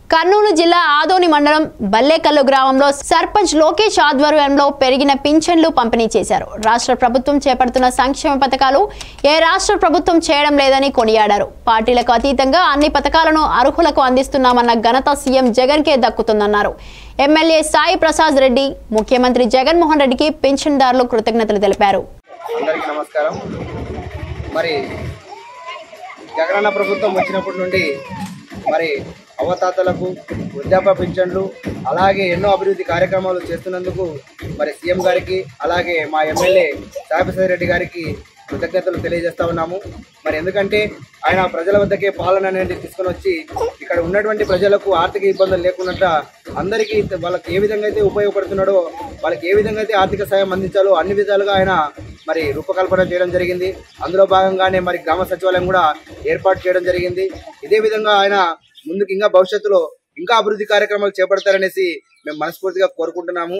కర్నూలు జిల్లా ఆదోని మండలం బల్లేకల్లు గ్రామంలో సర్పంచ్ లోకేష్ ఆధ్వర్యంలో పెరిగిన పింఛన్లు పంపిణీ చేశారు రాష్ట్ర ప్రభుత్వం చేపడుతున్న సంక్షేమ పథకాలు ఏ రాష్ట్ర ప్రభుత్వం చేయడం లేదని కొనియాడారు పార్టీలకు అతీతంగా అన్ని పథకాలను అర్హులకు అందిస్తున్నామన్న ఘనత సీఎం జగన్ కే దక్కుతుందన్నారు ఎమ్మెల్యే సాయి ప్రసాద్ రెడ్డి ముఖ్యమంత్రి జగన్మోహన్ రెడ్డికి పింఛన్దారులు కృతజ్ఞతలు తెలిపారు అందరికీ నమస్కారం మరి జగనన్న ప్రభుత్వం వచ్చినప్పటి నుండి మరి అవతాతలకు వృద్ధాప్య పింఛన్లు అలాగే ఎన్నో అభివృద్ధి కార్యక్రమాలు చేస్తున్నందుకు మరి సీఎం గారికి అలాగే మా ఎమ్మెల్యే సాయిప్రసాద్ రెడ్డి గారికి కృతజ్ఞతలు తెలియజేస్తా ఉన్నాము మరి ఎందుకంటే ఆయన ప్రజల వద్దకే పాలన అనేది తీసుకొని వచ్చి ఇక్కడ ఉన్నటువంటి ప్రజలకు ఆర్థిక ఇబ్బందులు లేకుండా అందరికీ వాళ్ళకి ఏ విధంగా అయితే ఉపయోగపడుతున్నాడో వాళ్ళకి ఏ విధంగా అయితే ఆర్థిక సాయం అందించాలో అన్ని విధాలుగా ఆయన మరి రూపకల్పన చేయడం జరిగింది అందులో భాగంగానే మరి గ్రామ సచివాలయం కూడా ఏర్పాటు చేయడం జరిగింది ఇదే విధంగా ఆయన ముందుకు ఇంకా భవిష్యత్తులో ఇంకా అభివృద్ధి కార్యక్రమాలు చేపడతారనేసి మేము మనస్ఫూర్తిగా కోరుకుంటున్నాము